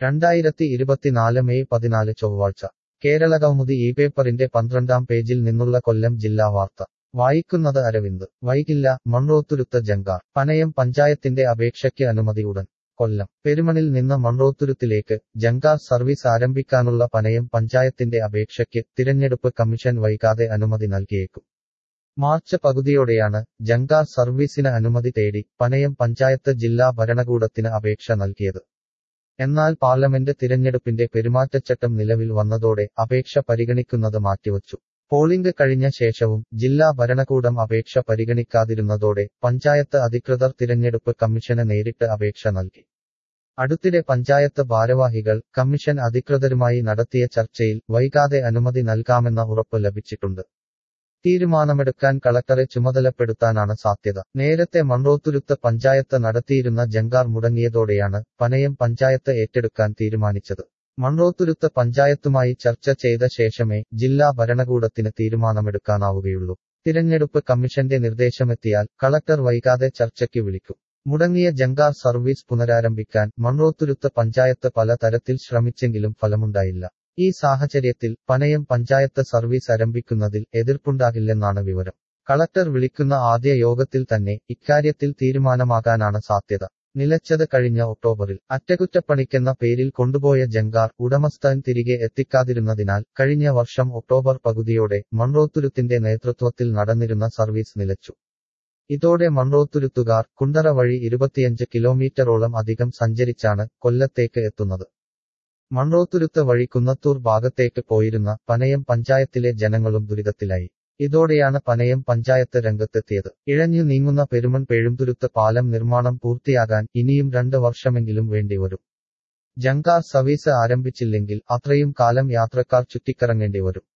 രണ്ടായിരത്തി ഇരുപത്തിനാല് മെയ് പതിനാല് ചൊവ്വാഴ്ച കേരള കൗമുദി ഈ പേപ്പറിന്റെ പന്ത്രണ്ടാം പേജിൽ നിന്നുള്ള കൊല്ലം ജില്ലാ വാർത്ത വായിക്കുന്നത് അരവിന്ദ് വൈകില്ല മൺറോത്തുരുത്ത് ജങ്കാർ പനയം പഞ്ചായത്തിന്റെ അപേക്ഷയ്ക്ക് അനുമതി ഉടൻ കൊല്ലം പെരുമണിൽ നിന്ന് മൺറോത്തുരുത്തിലേക്ക് ജങ്കാർ സർവീസ് ആരംഭിക്കാനുള്ള പനയം പഞ്ചായത്തിന്റെ അപേക്ഷയ്ക്ക് തിരഞ്ഞെടുപ്പ് കമ്മീഷൻ വൈകാതെ അനുമതി നൽകിയേക്കും മാർച്ച് പകുതിയോടെയാണ് ജങ്കാർ സർവീസിന് അനുമതി തേടി പനയം പഞ്ചായത്ത് ജില്ലാ ഭരണകൂടത്തിന് അപേക്ഷ നൽകിയത് എന്നാൽ പാർലമെന്റ് തിരഞ്ഞെടുപ്പിന്റെ പെരുമാറ്റച്ചട്ടം നിലവിൽ വന്നതോടെ അപേക്ഷ പരിഗണിക്കുന്നത് മാറ്റിവച്ചു പോളിംഗ് കഴിഞ്ഞ ശേഷവും ജില്ലാ ഭരണകൂടം അപേക്ഷ പരിഗണിക്കാതിരുന്നതോടെ പഞ്ചായത്ത് അധികൃതർ തിരഞ്ഞെടുപ്പ് കമ്മീഷന് നേരിട്ട് അപേക്ഷ നൽകി അടുത്തിടെ പഞ്ചായത്ത് ഭാരവാഹികൾ കമ്മീഷൻ അധികൃതരുമായി നടത്തിയ ചർച്ചയിൽ വൈകാതെ അനുമതി നൽകാമെന്ന ഉറപ്പ് ലഭിച്ചിട്ടുണ്ട് തീരുമാനമെടുക്കാൻ കളക്ടറെ ചുമതലപ്പെടുത്താനാണ് സാധ്യത നേരത്തെ മൺറോത്തുരുത്ത് പഞ്ചായത്ത് നടത്തിയിരുന്ന ജങ്കാർ മുടങ്ങിയതോടെയാണ് പനയം പഞ്ചായത്ത് ഏറ്റെടുക്കാൻ തീരുമാനിച്ചത് മൺറോത്തുരുത്ത് പഞ്ചായത്തുമായി ചർച്ച ചെയ്ത ശേഷമേ ജില്ലാ ഭരണകൂടത്തിന് തീരുമാനമെടുക്കാനാവുകയുള്ളൂ തിരഞ്ഞെടുപ്പ് കമ്മീഷന്റെ നിർദ്ദേശമെത്തിയാൽ കളക്ടർ വൈകാതെ ചർച്ചയ്ക്ക് വിളിക്കും മുടങ്ങിയ ജങ്കാർ സർവീസ് പുനരാരംഭിക്കാൻ മൺറോത്തുരുത്ത് പഞ്ചായത്ത് പല തരത്തിൽ ശ്രമിച്ചെങ്കിലും ഫലമുണ്ടായില്ല ഈ സാഹചര്യത്തിൽ പനയം പഞ്ചായത്ത് സർവീസ് ആരംഭിക്കുന്നതിൽ എതിർപ്പുണ്ടാകില്ലെന്നാണ് വിവരം കളക്ടർ വിളിക്കുന്ന ആദ്യ യോഗത്തിൽ തന്നെ ഇക്കാര്യത്തിൽ തീരുമാനമാകാനാണ് സാധ്യത നിലച്ചത് കഴിഞ്ഞ ഒക്ടോബറിൽ അറ്റകുറ്റപ്പണിക്കെന്ന പേരിൽ കൊണ്ടുപോയ ജങ്കാർ ഉടമസ്ഥൻ തിരികെ എത്തിക്കാതിരുന്നതിനാൽ കഴിഞ്ഞ വർഷം ഒക്ടോബർ പകുതിയോടെ മൺറോത്തുരുത്തിന്റെ നേതൃത്വത്തിൽ നടന്നിരുന്ന സർവീസ് നിലച്ചു ഇതോടെ മൺറോത്തുരുത്തുകാർ കുണ്ടറ വഴി ഇരുപത്തിയഞ്ച് കിലോമീറ്ററോളം അധികം സഞ്ചരിച്ചാണ് കൊല്ലത്തേക്ക് എത്തുന്നത് മൺറോത്തുരുത്ത് വഴി കുന്നത്തൂർ ഭാഗത്തേക്ക് പോയിരുന്ന പനയം പഞ്ചായത്തിലെ ജനങ്ങളും ദുരിതത്തിലായി ഇതോടെയാണ് പനയം പഞ്ചായത്ത് രംഗത്തെത്തിയത് ഇഴഞ്ഞു നീങ്ങുന്ന പെരുമൺ പെഴുംതുരുത്ത് പാലം നിർമ്മാണം പൂർത്തിയാകാൻ ഇനിയും രണ്ട് വർഷമെങ്കിലും വേണ്ടിവരും ജങ്കാർ സർവീസ് ആരംഭിച്ചില്ലെങ്കിൽ അത്രയും കാലം യാത്രക്കാർ ചുറ്റിക്കറങ്ങേണ്ടി വരും